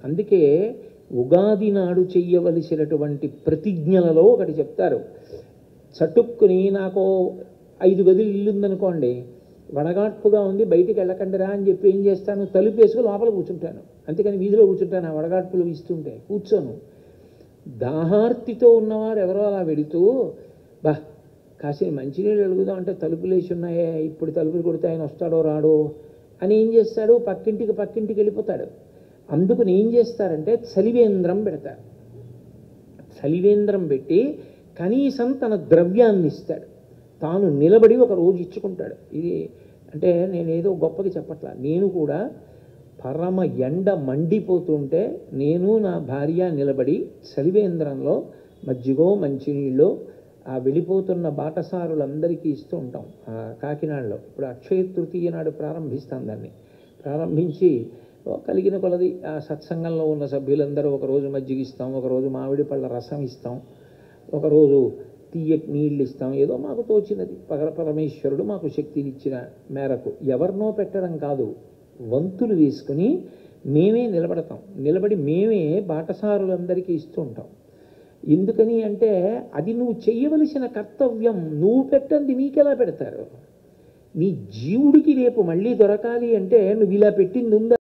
అందుకే ఉగాది నాడు చెయ్యవలసినటువంటి ప్రతిజ్ఞలలో ఒకటి చెప్తారు చటుక్కుని నాకు ఐదు గదులు ఇల్లు ఉందనుకోండి వడగాట్పుగా ఉంది బయటికి వెళ్ళకండిరా అని చెప్పి ఏం చేస్తాను తలుపు వేసుకుని లోపల కూర్చుంటాను అంతేకాని వీధిలో కూర్చుంటాను ఆ వడగాట్పులు ఇస్తుంటే కూర్చోను దాహార్తితో ఉన్నవారు ఎవరో అలా వెళుతూ బా కాసిన మంచినీళ్ళు అడుగుదాం అంటే తలుపులు వేసి ఉన్నాయే ఇప్పుడు తలుపులు కొడితే ఆయన వస్తాడో రాడో అని ఏం చేస్తాడు పక్కింటికి పక్కింటికి వెళ్ళిపోతాడు అందుకని ఏం చేస్తారంటే చలివేంద్రం పెడతారు చలివేంద్రం పెట్టి కనీసం తన ద్రవ్యాన్ని ఇస్తాడు తాను నిలబడి ఒక రోజు ఇచ్చుకుంటాడు ఇది అంటే నేను ఏదో గొప్పగా చెప్పట్లా నేను కూడా పరమ ఎండ మండిపోతుంటే నేను నా భార్య నిలబడి చలివేంద్రంలో మజ్జిగో మంచినీళ్ళు ఆ వెళ్ళిపోతున్న బాటసారులందరికీ ఇస్తూ ఉంటాం ఆ కాకినాడలో ఇప్పుడు అక్షయ తృతీయ నాడు ప్రారంభిస్తాం దాన్ని ప్రారంభించి ఓ కలిగిన కొలది ఆ సత్సంగంలో ఉన్న సభ్యులందరూ ఒకరోజు మజ్జిగ ఇస్తాం ఒకరోజు మామిడి పళ్ళ రసం ఇస్తాం ఒకరోజు తీయ నీళ్ళు ఇస్తాం ఏదో మాకు తోచినది పగర పరమేశ్వరుడు మాకు శక్తిని ఇచ్చిన మేరకు ఎవరినో పెట్టడం కాదు వంతులు వేసుకుని మేమే నిలబడతాం నిలబడి మేమే బాటసారులందరికీ ఇస్తూ ఉంటాం ఎందుకని అంటే అది నువ్వు చేయవలసిన కర్తవ్యం నువ్వు పెట్టంది నీకెలా పెడతారు నీ జీవుడికి రేపు మళ్ళీ దొరకాలి అంటే నువ్వు ఇలా పెట్టింది ఉందా